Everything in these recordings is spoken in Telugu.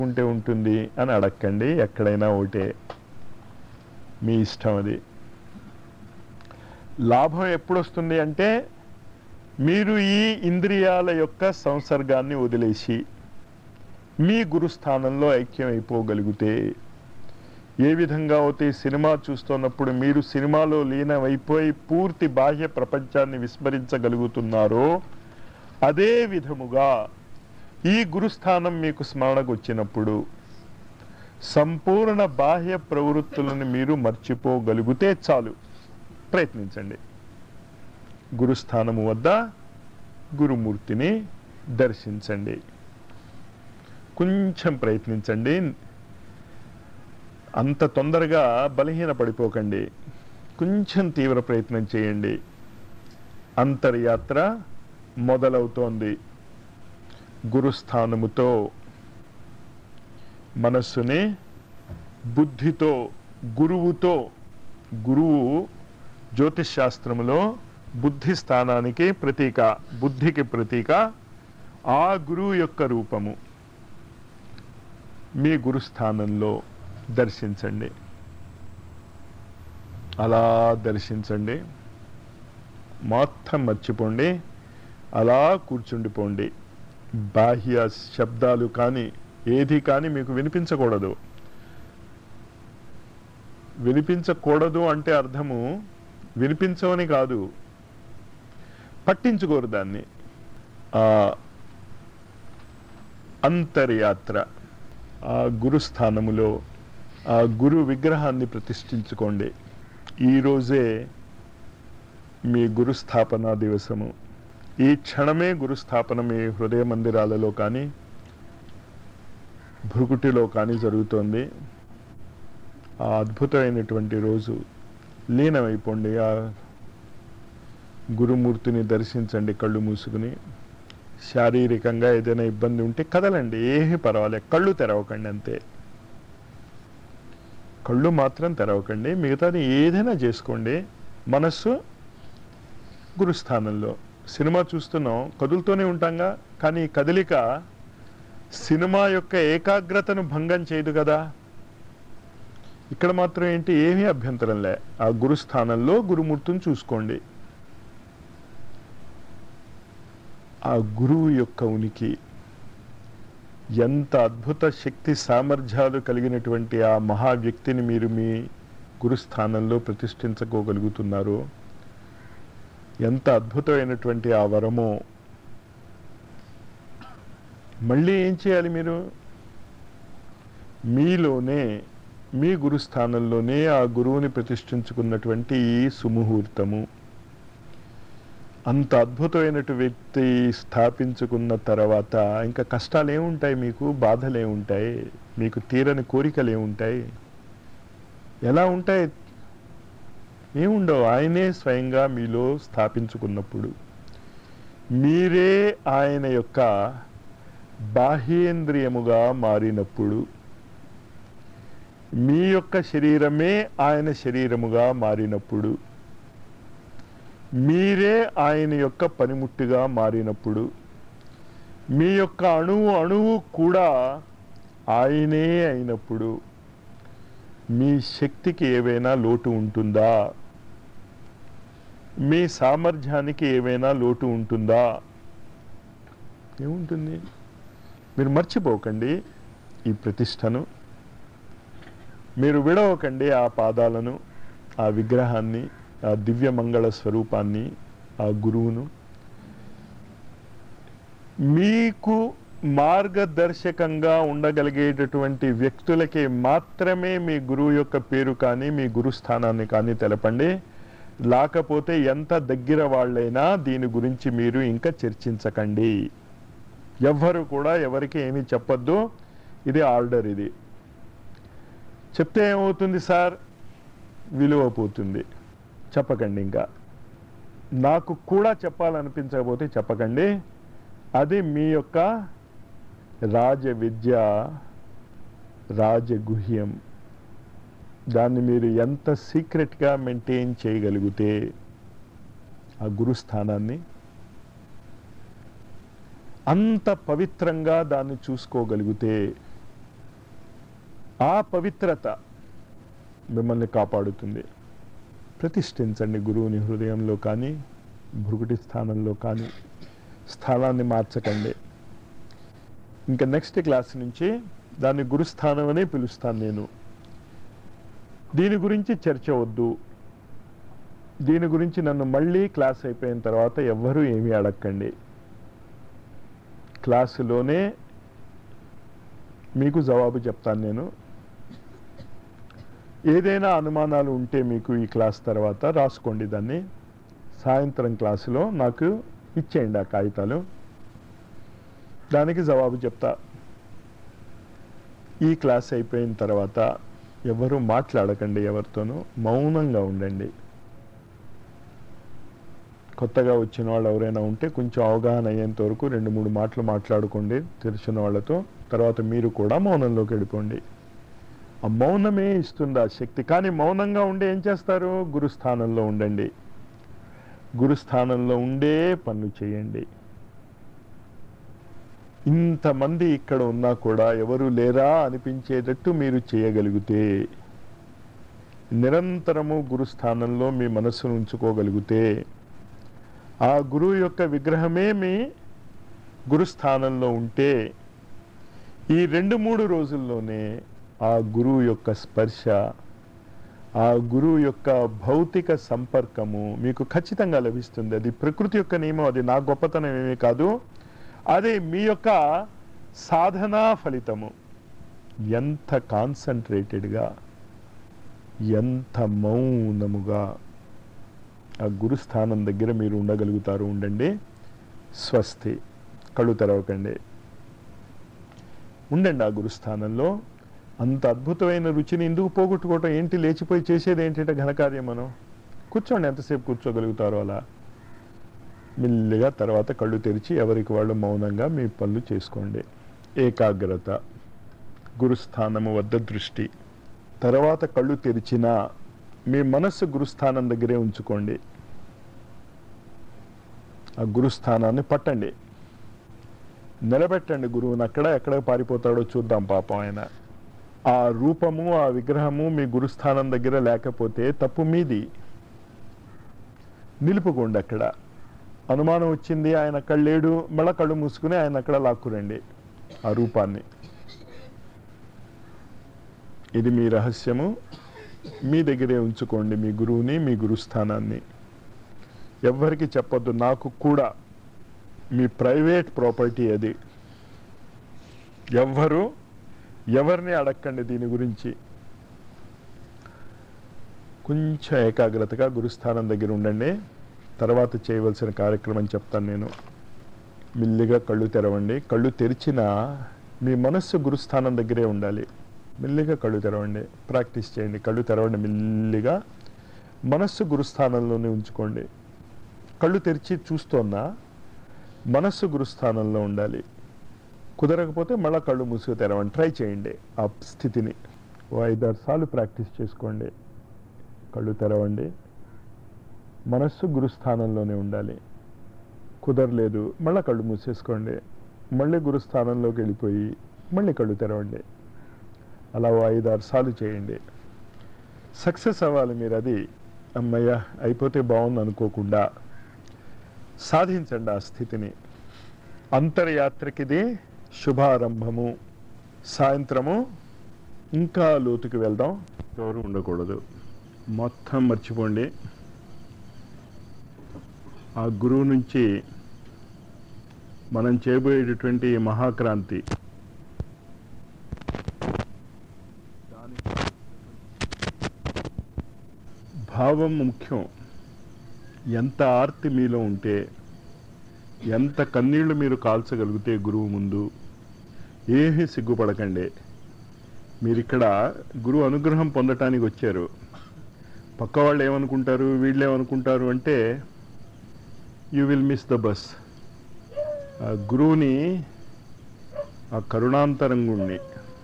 ఉంటే ఉంటుంది అని అడక్కండి ఎక్కడైనా ఒకటే మీ ఇష్టం అది లాభం ఎప్పుడు వస్తుంది అంటే మీరు ఈ ఇంద్రియాల యొక్క సంసర్గాన్ని వదిలేసి మీ గురుస్థానంలో ఐక్యం అయిపోగలిగితే ఏ విధంగా అయితే సినిమా చూస్తున్నప్పుడు మీరు సినిమాలో లీనమైపోయి పూర్తి బాహ్య ప్రపంచాన్ని విస్మరించగలుగుతున్నారో అదే విధముగా ఈ గురుస్థానం మీకు స్మరణకు వచ్చినప్పుడు సంపూర్ణ బాహ్య ప్రవృత్తులను మీరు మర్చిపోగలిగితే చాలు ప్రయత్నించండి గురుస్థానము వద్ద గురుమూర్తిని దర్శించండి కొంచెం ప్రయత్నించండి అంత తొందరగా బలహీన పడిపోకండి కొంచెం తీవ్ర ప్రయత్నం చేయండి అంతర్యాత్ర మొదలవుతోంది గురుస్థానముతో మనస్సుని బుద్ధితో గురువుతో గురువు జ్యోతిష్ శాస్త్రములో బుద్ధి స్థానానికి ప్రతీక బుద్ధికి ప్రతీక ఆ గురువు యొక్క రూపము మీ గురుస్థానంలో దర్శించండి అలా దర్శించండి మొత్తం మర్చిపోండి అలా కూర్చుండిపోండి బాహ్య శబ్దాలు కానీ ఏది కానీ మీకు వినిపించకూడదు వినిపించకూడదు అంటే అర్థము వినిపించవని కాదు పట్టించుకోరు దాన్ని ఆ అంతర్యాత్ర ఆ గురుస్థానములో ఆ గురు విగ్రహాన్ని ప్రతిష్ఠించుకోండి ఈరోజే మీ గురుస్థాపన దివసము ఈ క్షణమే గురుస్థాపన మీ హృదయ మందిరాలలో కానీ భృకుటిలో కానీ జరుగుతోంది ఆ అద్భుతమైనటువంటి రోజు లీనమైపోండి ఆ గురుమూర్తిని దర్శించండి కళ్ళు మూసుకుని శారీరకంగా ఏదైనా ఇబ్బంది ఉంటే కదలండి ఏమీ పర్వాలేదు కళ్ళు తెరవకండి అంతే కళ్ళు మాత్రం తెరవకండి మిగతాది ఏదైనా చేసుకోండి మనస్సు గురుస్థానంలో సినిమా చూస్తున్నాం కదులుతూనే ఉంటాంగా కానీ ఈ కదలిక సినిమా యొక్క ఏకాగ్రతను భంగం చేయదు కదా ఇక్కడ మాత్రం ఏంటి ఏమీ అభ్యంతరం లే ఆ గురుస్థానంలో గురుమూర్తిని చూసుకోండి ఆ గురువు యొక్క ఉనికి ఎంత అద్భుత శక్తి సామర్థ్యాలు కలిగినటువంటి ఆ మహా వ్యక్తిని మీరు మీ గురుస్థానంలో ప్రతిష్ఠించుకోగలుగుతున్నారో ఎంత అద్భుతమైనటువంటి ఆ వరమో మళ్ళీ ఏం చేయాలి మీరు మీలోనే మీ గురుస్థానంలోనే ఆ గురువుని ప్రతిష్ఠించుకున్నటువంటి ఈ సుముహూర్తము అంత అద్భుతమైనటు వ్యక్తి స్థాపించుకున్న తర్వాత ఇంకా కష్టాలు ఏముంటాయి మీకు బాధలు ఏముంటాయి మీకు తీరని కోరికలు ఏముంటాయి ఎలా ఉంటాయి ఏముండవు ఆయనే స్వయంగా మీలో స్థాపించుకున్నప్పుడు మీరే ఆయన యొక్క బాహ్యేంద్రియముగా మారినప్పుడు మీ యొక్క శరీరమే ఆయన శరీరముగా మారినప్పుడు మీరే ఆయన యొక్క పనిముట్టుగా మారినప్పుడు మీ యొక్క అణువు అణువు కూడా ఆయనే అయినప్పుడు మీ శక్తికి ఏవైనా లోటు ఉంటుందా మీ సామర్థ్యానికి ఏవైనా లోటు ఉంటుందా ఏముంటుంది మీరు మర్చిపోకండి ఈ ప్రతిష్టను మీరు విడవకండి ఆ పాదాలను ఆ విగ్రహాన్ని ఆ దివ్య మంగళ స్వరూపాన్ని ఆ గురువును మీకు మార్గదర్శకంగా ఉండగలిగేటటువంటి వ్యక్తులకి మాత్రమే మీ గురువు యొక్క పేరు కానీ మీ గురుస్థానాన్ని కానీ తెలపండి లేకపోతే ఎంత దగ్గర వాళ్ళైనా దీని గురించి మీరు ఇంకా చర్చించకండి ఎవ్వరు కూడా ఎవరికి ఏమీ చెప్పొద్దు ఇది ఆర్డర్ ఇది చెప్తే ఏమవుతుంది సార్ విలువ పోతుంది చెప్పకండి ఇంకా నాకు కూడా చెప్పాలనిపించకపోతే చెప్పకండి అది మీ యొక్క రాజ విద్య రాజగుహ్యం దాన్ని మీరు ఎంత సీక్రెట్గా మెయింటైన్ చేయగలిగితే ఆ గురుస్థానాన్ని అంత పవిత్రంగా దాన్ని చూసుకోగలిగితే ఆ పవిత్రత మిమ్మల్ని కాపాడుతుంది ప్రతిష్ఠించండి గురువుని హృదయంలో కానీ భృగుటి స్థానంలో కానీ స్థానాన్ని మార్చకండి ఇంకా నెక్స్ట్ క్లాస్ నుంచి దాన్ని గురుస్థానం అనే పిలుస్తాను నేను దీని గురించి చర్చ వద్దు దీని గురించి నన్ను మళ్ళీ క్లాస్ అయిపోయిన తర్వాత ఎవ్వరూ ఏమీ అడగండి క్లాసులోనే మీకు జవాబు చెప్తాను నేను ఏదైనా అనుమానాలు ఉంటే మీకు ఈ క్లాస్ తర్వాత రాసుకోండి దాన్ని సాయంత్రం క్లాసులో నాకు ఇచ్చేయండి ఆ కాగితాలు దానికి జవాబు చెప్తా ఈ క్లాస్ అయిపోయిన తర్వాత ఎవరు మాట్లాడకండి ఎవరితోనూ మౌనంగా ఉండండి కొత్తగా వచ్చిన వాళ్ళు ఎవరైనా ఉంటే కొంచెం అవగాహన అయ్యేంత వరకు రెండు మూడు మాటలు మాట్లాడుకోండి తెలిసిన వాళ్ళతో తర్వాత మీరు కూడా మౌనంలోకి వెళ్ళిపోండి ఆ మౌనమే ఇస్తుంది ఆ శక్తి కానీ మౌనంగా ఉండి ఏం చేస్తారు గురుస్థానంలో ఉండండి గురుస్థానంలో ఉండే పనులు చేయండి ఇంతమంది ఇక్కడ ఉన్నా కూడా ఎవరు లేరా అనిపించేటట్టు మీరు చేయగలిగితే నిరంతరము గురుస్థానంలో మీ మనస్సును ఉంచుకోగలిగితే ఆ గురువు యొక్క విగ్రహమే మీ గురుస్థానంలో ఉంటే ఈ రెండు మూడు రోజుల్లోనే ఆ గురువు యొక్క స్పర్శ ఆ గురువు యొక్క భౌతిక సంపర్కము మీకు ఖచ్చితంగా లభిస్తుంది అది ప్రకృతి యొక్క నియమం అది నా గొప్పతనం ఏమీ కాదు అది మీ యొక్క సాధనా ఫలితము ఎంత కాన్సన్ట్రేటెడ్గా ఎంత మౌనముగా ఆ గురుస్థానం దగ్గర మీరు ఉండగలుగుతారు ఉండండి స్వస్తి కళ్ళు తెరవకండి ఉండండి ఆ గురుస్థానంలో అంత అద్భుతమైన రుచిని ఎందుకు పోగొట్టుకోవటం ఏంటి లేచిపోయి చేసేది ఏంటంటే ఘనకార్యం మనం కూర్చోండి ఎంతసేపు కూర్చోగలుగుతారో అలా మెల్లిగా తర్వాత కళ్ళు తెరిచి ఎవరికి వాళ్ళు మౌనంగా మీ పనులు చేసుకోండి ఏకాగ్రత గురుస్థానము వద్ద దృష్టి తర్వాత కళ్ళు తెరిచిన మీ మనస్సు గురుస్థానం దగ్గరే ఉంచుకోండి ఆ గురుస్థానాన్ని పట్టండి నిలబెట్టండి గురువుని అక్కడ ఎక్కడ పారిపోతాడో చూద్దాం పాపం ఆయన ఆ రూపము ఆ విగ్రహము మీ గురుస్థానం దగ్గర లేకపోతే తప్పు మీది నిలుపుకోండి అక్కడ అనుమానం వచ్చింది ఆయన అక్కడ లేడు మళ్ళా కళ్ళు మూసుకుని ఆయన అక్కడ లాక్కురండి ఆ రూపాన్ని ఇది మీ రహస్యము మీ దగ్గరే ఉంచుకోండి మీ గురువుని మీ గురుస్థానాన్ని ఎవ్వరికి చెప్పొద్దు నాకు కూడా మీ ప్రైవేట్ ప్రాపర్టీ అది ఎవ్వరు ఎవరిని అడగండి దీని గురించి కొంచెం ఏకాగ్రతగా గురుస్థానం దగ్గర ఉండండి తర్వాత చేయవలసిన కార్యక్రమం చెప్తాను నేను మెల్లిగా కళ్ళు తెరవండి కళ్ళు తెరిచిన మీ మనస్సు గురుస్థానం దగ్గరే ఉండాలి మెల్లిగా కళ్ళు తెరవండి ప్రాక్టీస్ చేయండి కళ్ళు తెరవండి మెల్లిగా మనస్సు గురుస్థానంలోనే ఉంచుకోండి కళ్ళు తెరిచి చూస్తోన్నా మనస్సు గురుస్థానంలో ఉండాలి కుదరకపోతే మళ్ళీ కళ్ళు మూసుకు తెరవండి ట్రై చేయండి ఆ స్థితిని ఓ ఐదారు సార్లు ప్రాక్టీస్ చేసుకోండి కళ్ళు తెరవండి మనస్సు గురుస్థానంలోనే ఉండాలి కుదరలేదు మళ్ళీ కళ్ళు మూసేసుకోండి మళ్ళీ గురుస్థానంలోకి వెళ్ళిపోయి మళ్ళీ కళ్ళు తెరవండి అలా ఓ ఐదారు సార్లు చేయండి సక్సెస్ అవ్వాలి మీరు అది అమ్మయ్య అయిపోతే బాగుంది అనుకోకుండా సాధించండి ఆ స్థితిని అంతర్యాత్రకిది శుభారంభము సాయంత్రము ఇంకా లోతుకి వెళ్దాం ఎవరు ఉండకూడదు మొత్తం మర్చిపోండి ఆ గురువు నుంచి మనం చేయబోయేటటువంటి ఈ మహాక్రాంతి భావం ముఖ్యం ఎంత ఆర్తి మీలో ఉంటే ఎంత కన్నీళ్లు మీరు కాల్చగలిగితే గురువు ముందు ఏమీ సిగ్గుపడకండి మీరు ఇక్కడ గురువు అనుగ్రహం పొందటానికి వచ్చారు పక్క వాళ్ళు ఏమనుకుంటారు వీళ్ళు ఏమనుకుంటారు అంటే you will miss the bus ఆ గురువుని ఆ కరుణాంతరంగుణ్ణి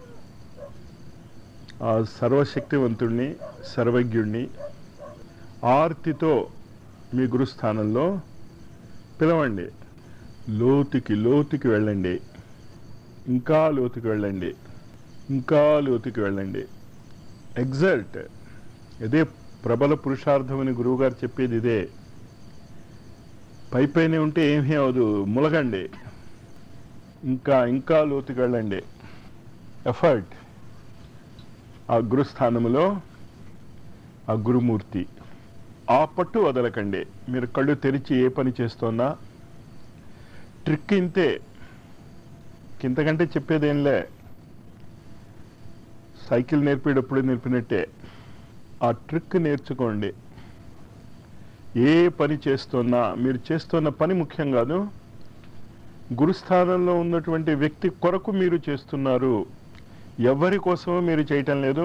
ఆ సర్వశక్తివంతుణ్ణి సర్వజ్ఞుణ్ణి ఆర్తితో మీ గురుస్థానంలో పిలవండి లోతుకి లోతుకి వెళ్ళండి ఇంకా లోతుకి వెళ్ళండి ఇంకా లోతుకి వెళ్ళండి ఎగ్జల్ట్ ఇదే ప్రబల పురుషార్థమని గురువుగారు చెప్పేది ఇదే పై పైన ఉంటే ఏమీ అవదు ములగండి ఇంకా ఇంకా లోతుకి వెళ్ళండి ఎఫర్ట్ ఆ గురుస్థానములో ఆ గురుమూర్తి ఆ పట్టు వదలకండి మీరు కళ్ళు తెరిచి ఏ పని చేస్తున్నా ట్రిక్ ఇంతే ఇంతకంటే చెప్పేదేంలే సైకిల్ నేర్పేటప్పుడు నేర్పినట్టే ఆ ట్రిక్ నేర్చుకోండి ఏ పని చేస్తున్నా మీరు చేస్తున్న పని ముఖ్యం కాదు గురుస్థానంలో ఉన్నటువంటి వ్యక్తి కొరకు మీరు చేస్తున్నారు ఎవరి కోసమో మీరు చేయటం లేదు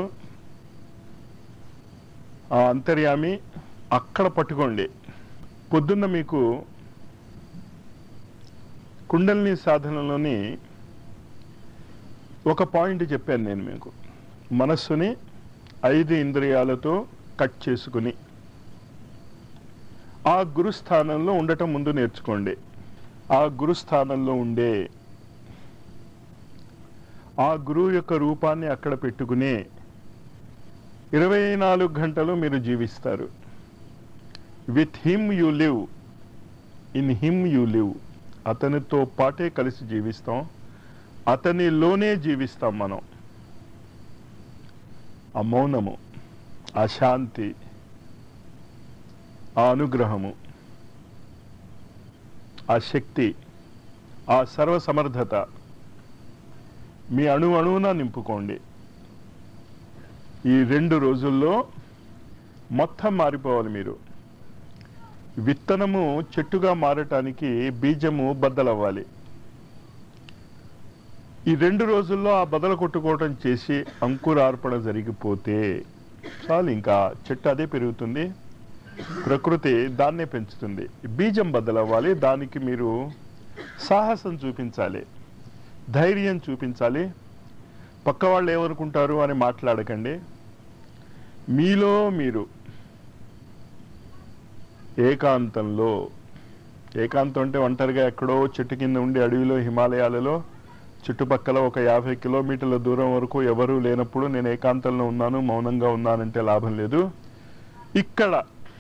ఆ అంతర్యామి అక్కడ పట్టుకోండి పొద్దున్న మీకు కుండలిని సాధనలోని ఒక పాయింట్ చెప్పాను నేను మీకు మనస్సుని ఐదు ఇంద్రియాలతో కట్ చేసుకుని ఆ గురుస్థానంలో ఉండటం ముందు నేర్చుకోండి ఆ గురుస్థానంలో ఉండే ఆ గురువు యొక్క రూపాన్ని అక్కడ పెట్టుకుని ఇరవై నాలుగు గంటలు మీరు జీవిస్తారు with him you live in him you live అతనితో పాటే కలిసి జీవిస్తాం అతనిలోనే జీవిస్తాం మనం ఆ మౌనము ఆ శాంతి ఆ అనుగ్రహము ఆ శక్తి ఆ సర్వసమర్థత మీ అణు అణువున నింపుకోండి ఈ రెండు రోజుల్లో మొత్తం మారిపోవాలి మీరు విత్తనము చెట్టుగా మారటానికి బీజము బద్దలవ్వాలి ఈ రెండు రోజుల్లో ఆ బదల కొట్టుకోవటం చేసి అంకురార్పణ జరిగిపోతే చాలు ఇంకా చెట్టు అదే పెరుగుతుంది ప్రకృతి దాన్నే పెంచుతుంది బీజం బద్దలవ్వాలి దానికి మీరు సాహసం చూపించాలి ధైర్యం చూపించాలి పక్క వాళ్ళు ఏమనుకుంటారు అని మాట్లాడకండి మీలో మీరు ఏకాంతంలో ఏకాంతం అంటే ఒంటరిగా ఎక్కడో చెట్టు కింద ఉండి అడవిలో హిమాలయాలలో చుట్టుపక్కల ఒక యాభై కిలోమీటర్ల దూరం వరకు ఎవరూ లేనప్పుడు నేను ఏకాంతంలో ఉన్నాను మౌనంగా ఉన్నానంటే లాభం లేదు ఇక్కడ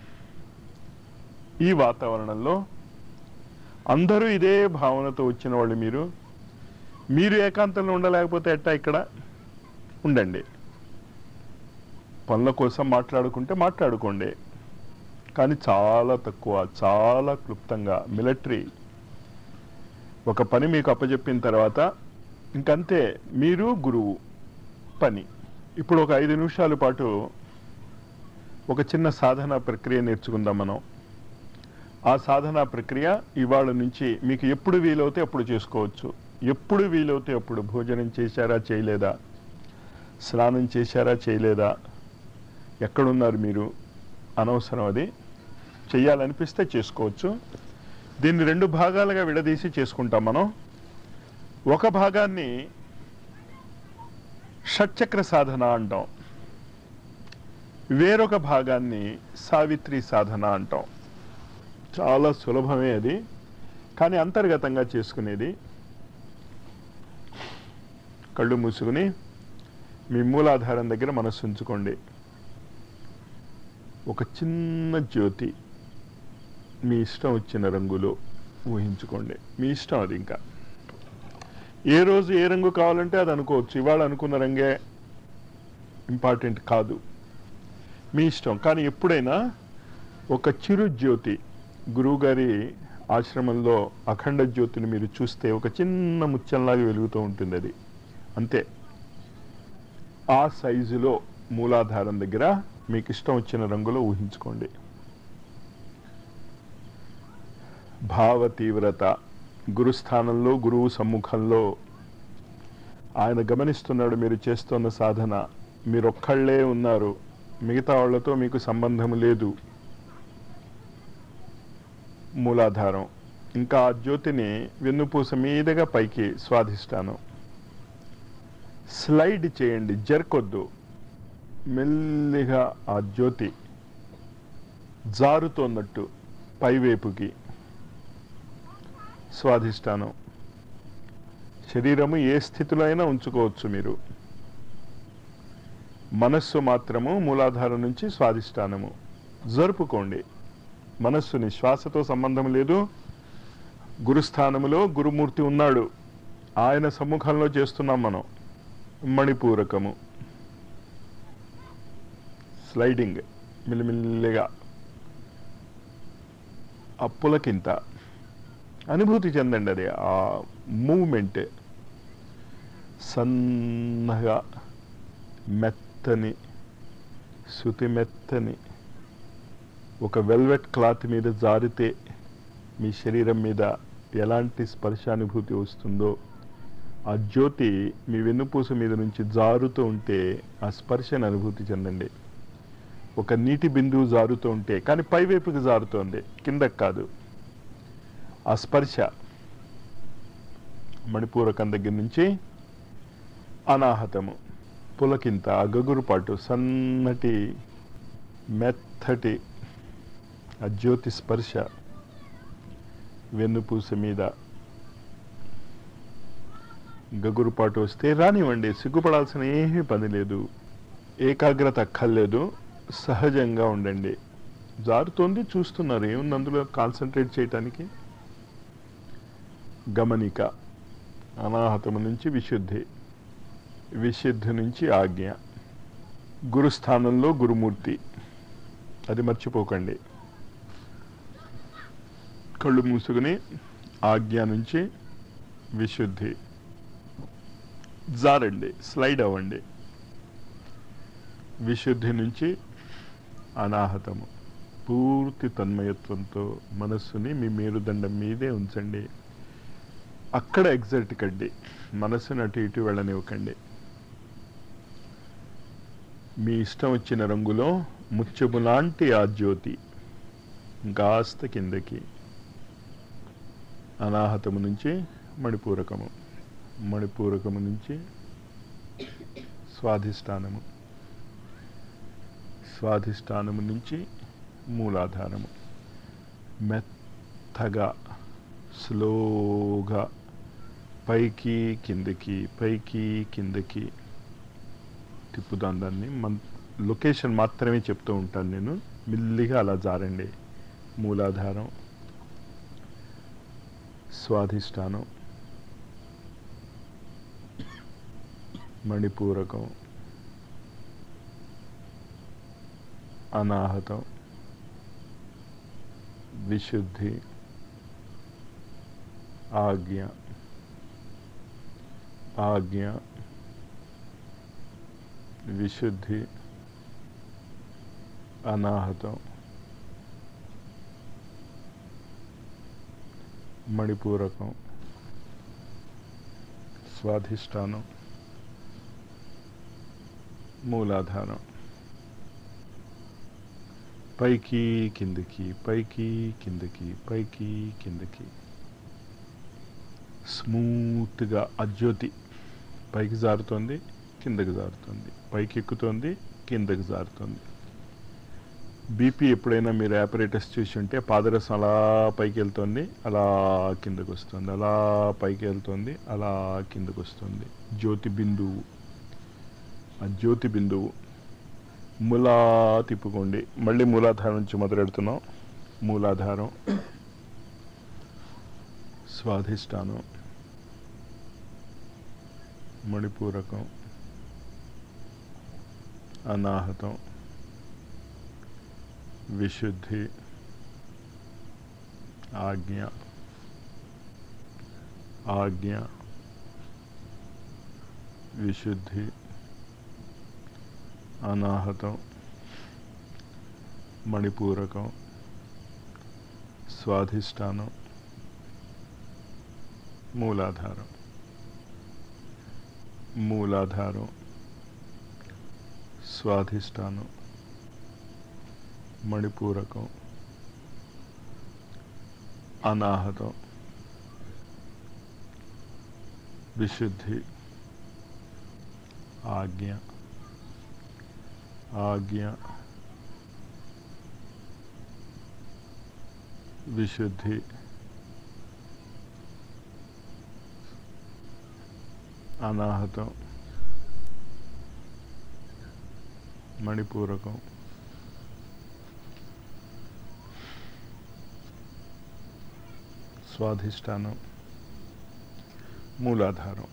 ఈ వాతావరణంలో అందరూ ఇదే భావనతో వచ్చిన వాళ్ళు మీరు మీరు ఏకాంతంలో ఉండలేకపోతే ఎట్టా ఇక్కడ ఉండండి పనుల కోసం మాట్లాడుకుంటే మాట్లాడుకోండి కానీ చాలా తక్కువ చాలా క్లుప్తంగా మిలిటరీ ఒక పని మీకు అప్పచెప్పిన తర్వాత ఇంకంతే మీరు గురువు పని ఇప్పుడు ఒక ఐదు నిమిషాల పాటు ఒక చిన్న సాధన ప్రక్రియ నేర్చుకుందాం మనం ఆ సాధనా ప్రక్రియ ఇవాళ నుంచి మీకు ఎప్పుడు వీలవుతే అప్పుడు చేసుకోవచ్చు ఎప్పుడు వీలవుతే అప్పుడు భోజనం చేశారా చేయలేదా స్నానం చేశారా చేయలేదా ఎక్కడున్నారు మీరు అనవసరం అది చెయ్యాలనిపిస్తే చేసుకోవచ్చు దీన్ని రెండు భాగాలుగా విడదీసి చేసుకుంటాం మనం ఒక భాగాన్ని షట్చక్ర సాధన అంటాం వేరొక భాగాన్ని సావిత్రి సాధన అంటాం చాలా సులభమే అది కానీ అంతర్గతంగా చేసుకునేది కళ్ళు మూసుకుని మీ మూలాధారం దగ్గర మనస్సు ఉంచుకోండి ఒక చిన్న జ్యోతి మీ ఇష్టం వచ్చిన రంగులో ఊహించుకోండి మీ ఇష్టం అది ఇంకా ఏ రోజు ఏ రంగు కావాలంటే అది అనుకోవచ్చు ఇవాళ అనుకున్న రంగే ఇంపార్టెంట్ కాదు మీ ఇష్టం కానీ ఎప్పుడైనా ఒక చిరు జ్యోతి గురువుగారి ఆశ్రమంలో అఖండ జ్యోతిని మీరు చూస్తే ఒక చిన్న ముత్యంలాగా వెలుగుతూ ఉంటుంది అది అంతే ఆ సైజులో మూలాధారం దగ్గర మీకు ఇష్టం వచ్చిన రంగులో ఊహించుకోండి భావ తీవ్రత గురుస్థానంలో గురువు సమ్ముఖంలో ఆయన గమనిస్తున్నాడు మీరు చేస్తున్న సాధన మీరు ఒక్కళ్ళే ఉన్నారు మిగతా వాళ్ళతో మీకు సంబంధం లేదు మూలాధారం ఇంకా ఆ జ్యోతిని వెన్నుపూస మీదుగా పైకి స్వాధిష్టానం స్లైడ్ చేయండి జర్కొద్దు మెల్లిగా ఆ జ్యోతి జారుతోన్నట్టు పైవైపుకి స్వాధిష్టానం శరీరము ఏ స్థితిలో అయినా ఉంచుకోవచ్చు మీరు మనస్సు మాత్రము మూలాధారం నుంచి స్వాధిష్టానము జరుపుకోండి మనస్సుని శ్వాసతో సంబంధం లేదు గురుస్థానములో గురుమూర్తి ఉన్నాడు ఆయన సమ్ముఖంలో చేస్తున్నాం మనం మణిపూరకము స్లైడింగ్ మిల్లిమిల్లిగా అప్పులకింత అనుభూతి చెందండి అది ఆ మూమెంట్ సన్నగా మెత్తని శృతి మెత్తని ఒక వెల్వెట్ క్లాత్ మీద జారితే మీ శరీరం మీద ఎలాంటి స్పర్శానుభూతి వస్తుందో ఆ జ్యోతి మీ వెన్నుపూస మీద నుంచి జారుతూ ఉంటే ఆ స్పర్శను అనుభూతి చెందండి ఒక నీటి బిందువు జారుతూ ఉంటే కానీ పైవైపుకి జారుతోంది కిందకి కాదు ఆ స్పర్శ మణిపూరకం దగ్గర నుంచి అనాహతము పులకింత అగగురుపాటు సన్నటి మెత్తటి ఆ జ్యోతి స్పర్శ వెన్నుపూస మీద గగురుపాటు వస్తే రానివ్వండి సిగ్గుపడాల్సిన ఏమీ పని లేదు ఏకాగ్రత అక్కర్లేదు సహజంగా ఉండండి జారుతోంది చూస్తున్నారు ఏముంది అందులో కాన్సన్ట్రేట్ చేయటానికి గమనిక అనాహతము నుంచి విశుద్ధి విశుద్ధి నుంచి ఆజ్ఞ గురుస్థానంలో గురుమూర్తి అది మర్చిపోకండి కళ్ళు మూసుకుని ఆజ్ఞ నుంచి విశుద్ధి జారండి స్లైడ్ అవ్వండి విశుద్ధి నుంచి అనాహతము పూర్తి తన్మయత్వంతో మనస్సుని మీ మేరుదండం మీదే ఉంచండి అక్కడ ఎగ్జర్ట్ కండి మనస్సుని అటు ఇటు వెళ్ళనివ్వకండి మీ ఇష్టం వచ్చిన రంగులో ముత్యము లాంటి ఆ జ్యోతి కాస్త కిందకి అనాహతము నుంచి మణిపూరకము మణిపూరకము నుంచి స్వాధిష్టానము స్వాధిష్టానము నుంచి మూలాధారము మెత్తగా స్లోగా పైకి కిందకి పైకి కిందకి తిప్పుదాం దాన్ని మన లొకేషన్ మాత్రమే చెప్తూ ఉంటాను నేను మెల్లిగా అలా జారండి మూలాధారం స్వాధిష్టానం మణిపూరకం అనాహతం విశుద్ధి ఆజ్ఞ ఆజ్ఞ విశుద్ధి అనాహతం మణిపూరకం స్వాధిష్టానం మూలాధారం పైకి కిందకి పైకి కిందకి పైకి కిందకి స్మూత్గా అజ్యోతి పైకి జారుతోంది కిందకి జారుతుంది పైకి ఎక్కుతోంది కిందకి జారుతుంది బీపీ ఎప్పుడైనా మీరు ఆపరేటర్స్ చూసి ఉంటే పాదరసం అలా పైకి వెళ్తుంది అలా కిందకు వస్తుంది అలా పైకి వెళ్తుంది అలా కిందకు వస్తుంది జ్యోతి బిందువు ఆ జ్యోతి బిందువు మూలా తిప్పుకోండి మళ్ళీ మూలాధారం నుంచి మొదలెడుతున్నాం మూలాధారం స్వాధిష్టానం మణిపూరకం అనాహతం విశుద్ధి ఆజ్ఞ ఆజ్ఞ విశుద్ధి అనాహతం మణిపూరకం స్వాధిష్టానం మూలాధారం మూలాధారం స్వాధిష్టానం మణిపూరకం అనాహతం విశుద్ధి ఆజ్ఞ ఆజ్ఞ విశుద్ధి అనాహతం మణిపూరకం స్వాధిష్టానం మూలాధారం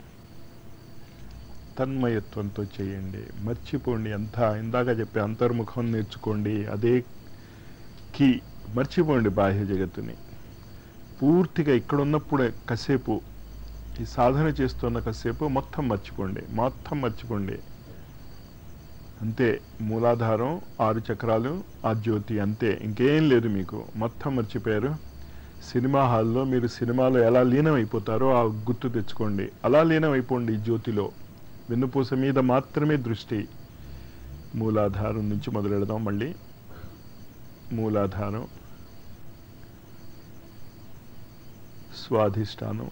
తన్మయత్వంతో చేయండి మర్చిపోండి అంతా ఇందాక చెప్పే అంతర్ముఖం నేర్చుకోండి అదే కీ మర్చిపోండి బాహ్య జగత్తుని పూర్తిగా ఇక్కడ ఉన్నప్పుడే కాసేపు ఈ సాధన చేస్తున్న కాసేపు మొత్తం మర్చిపోండి మొత్తం మర్చిపోండి అంతే మూలాధారం ఆరు చక్రాలు ఆ జ్యోతి అంతే ఇంకేం లేదు మీకు మొత్తం మర్చిపోయారు సినిమా హాల్లో మీరు సినిమాలో ఎలా లీనమైపోతారో ఆ గుర్తు తెచ్చుకోండి అలా లీనమైపోండి ఈ జ్యోతిలో వెన్నుపూస మీద మాత్రమే దృష్టి మూలాధారం నుంచి మొదలెడదాం మళ్ళీ మూలాధారం స్వాధిష్టానం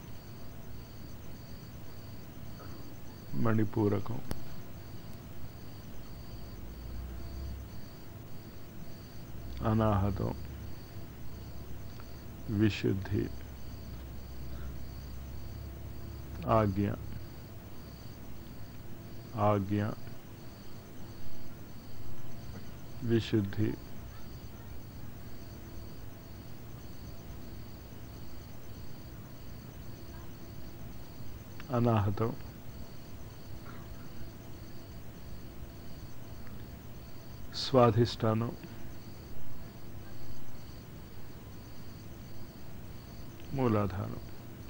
మణిపూరకం అనాహతం విశుద్ధి ఆజ్ఞ ఆజ్ఞ విశుద్ధి అనాహతం స్వాధిష్టానం మూలాధారం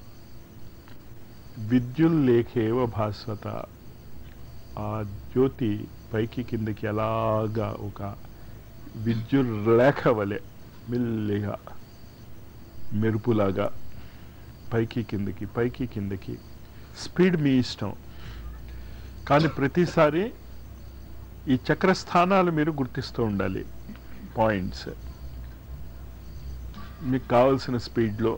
విద్యుల్లేఖేవ భాస్వత ఆ జ్యోతి పైకి కిందకి అలాగా ఒక విద్యుల్లేఖ వలె మెల్లిగా మెరుపులాగా పైకి కిందకి పైకి కిందకి స్పీడ్ మీ ఇష్టం కానీ ప్రతిసారి ఈ చక్రస్థానాలు మీరు గుర్తిస్తూ ఉండాలి పాయింట్స్ మీకు కావలసిన స్పీడ్లో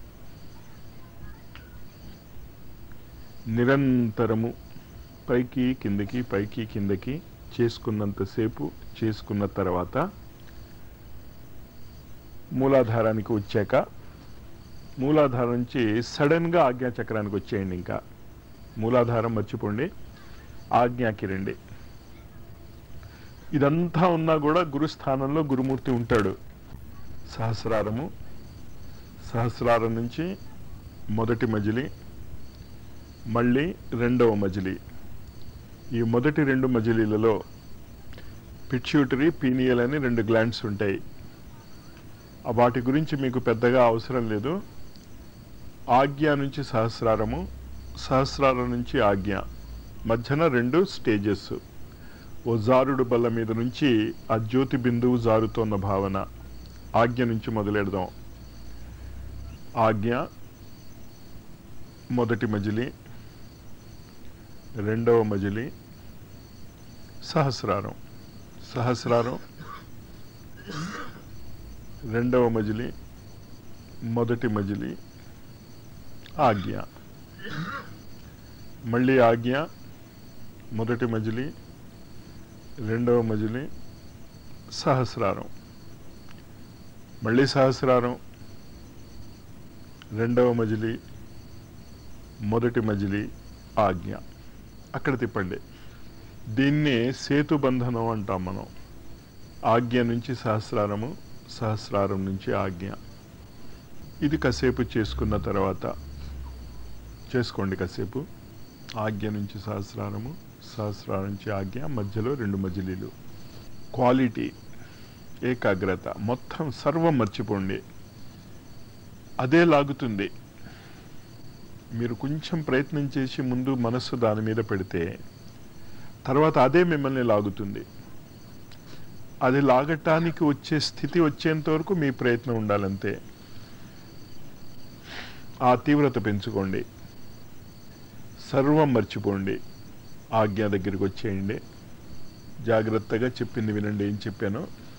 నిరంతరము పైకి కిందకి పైకి కిందకి చేసుకున్నంతసేపు చేసుకున్న తర్వాత మూలాధారానికి వచ్చాక మూలాధారం నుంచి సడన్గా ఆజ్ఞాచక్రానికి వచ్చేయండి ఇంకా మూలాధారం మర్చిపోండి ఆజ్ఞాకి రండి ఇదంతా ఉన్నా కూడా గురుస్థానంలో గురుమూర్తి ఉంటాడు సహస్రారము సహస్రారం నుంచి మొదటి మజిలి మళ్ళీ రెండవ మజిలీ ఈ మొదటి రెండు మజిలీలలో పిట్యూటరీ పీనియల్ అని రెండు గ్లాండ్స్ ఉంటాయి ఆ వాటి గురించి మీకు పెద్దగా అవసరం లేదు ఆజ్ఞ నుంచి సహస్రారము సహస్రారం నుంచి ఆజ్ఞ మధ్యన రెండు స్టేజెస్ ఓ జారుడు బల్ల మీద నుంచి ఆ జ్యోతి బిందువు జారుతోన్న భావన ఆజ్ఞ నుంచి మొదలెడదాం ఆజ్ఞ మొదటి మజిలీ రెండవ మజిలీ సహస్రారం సహస్రారం రెండవ మజిలీ మొదటి మజిలీ ఆజ్ఞ మళ్ళీ ఆజ్ఞ మొదటి మజిలీ రెండవ మజిలీ సహస్రారం మళ్ళీ సహస్రారం రెండవ మజిలీ మొదటి మజిలీ ఆజ్ఞ అక్కడ తిప్పండి దీన్నే సేతుబంధనం అంటాం మనం ఆజ్ఞ నుంచి సహస్రారము సహస్రారం నుంచి ఆజ్ఞ ఇది కాసేపు చేసుకున్న తర్వాత చేసుకోండి కాసేపు ఆజ్ఞ నుంచి సహస్రారము సహస్రారం నుంచి ఆజ్ఞ మధ్యలో రెండు మజిలీలు క్వాలిటీ ఏకాగ్రత మొత్తం సర్వం మర్చిపోండి అదే లాగుతుంది మీరు కొంచెం ప్రయత్నం చేసి ముందు మనస్సు దాని మీద పెడితే తర్వాత అదే మిమ్మల్ని లాగుతుంది అది లాగటానికి వచ్చే స్థితి వచ్చేంత వరకు మీ ప్రయత్నం ఉండాలంతే ఆ తీవ్రత పెంచుకోండి సర్వం మర్చిపోండి ఆజ్ఞ దగ్గరికి వచ్చేయండి జాగ్రత్తగా చెప్పింది వినండి ఏం చెప్పానో